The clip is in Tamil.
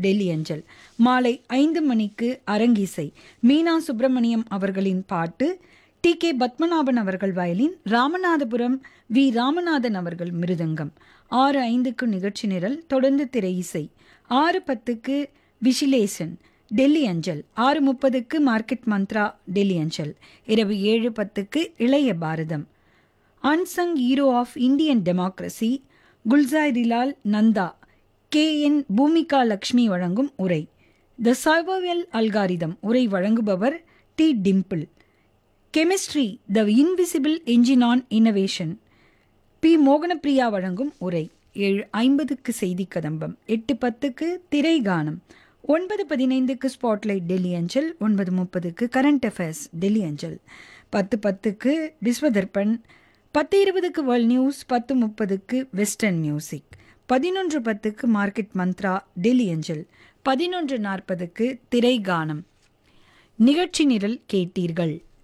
டெல்லி அஞ்சல் மாலை ஐந்து மணிக்கு அரங்கிசை மீனா சுப்பிரமணியம் அவர்களின் பாட்டு டி கே பத்மநாபன் அவர்கள் வயலின் ராமநாதபுரம் வி ராமநாதன் அவர்கள் மிருதங்கம் ஆறு ஐந்துக்கு நிகழ்ச்சி நிரல் தொடர்ந்து திரை இசை ஆறு பத்துக்கு விசிலேசன் டெல்லி அஞ்சல் ஆறு முப்பதுக்கு மார்க்கெட் மந்த்ரா டெல்லி அஞ்சல் இரவு ஏழு பத்துக்கு இளைய பாரதம் unsung hero of Indian democracy Gulzarilal Nanda K N Bhoomika Lakshmi வழங்கும் உரை த சர்வைவல் அல்காரிதம் உரை வழங்குபவர் T Dimple chemistry the invisible engine on innovation P Mohanapriya வழங்கும் உரை ஏழு ஐம்பதுக்கு செய்தி கதம்பம் எட்டு பத்துக்கு திரை கானம் ஒன்பது பதினைந்துக்கு ஸ்பாட்லைட் டெல்லி அஞ்சல் ஒன்பது முப்பதுக்கு கரண்ட் அஃபேர்ஸ் டெல்லி அஞ்சல் பத்து பத்துக்கு விஸ்வதர்பன் பத்து இருபதுக்கு வேர்ல்ட் நியூஸ் பத்து முப்பதுக்கு வெஸ்டர்ன் மியூசிக் பதினொன்று பத்துக்கு மார்க்கெட் மந்த்ரா டெல்லி அஞ்சல் பதினொன்று நாற்பதுக்கு திரை கானம் நிகழ்ச்சி நிரல் கேட்டீர்கள்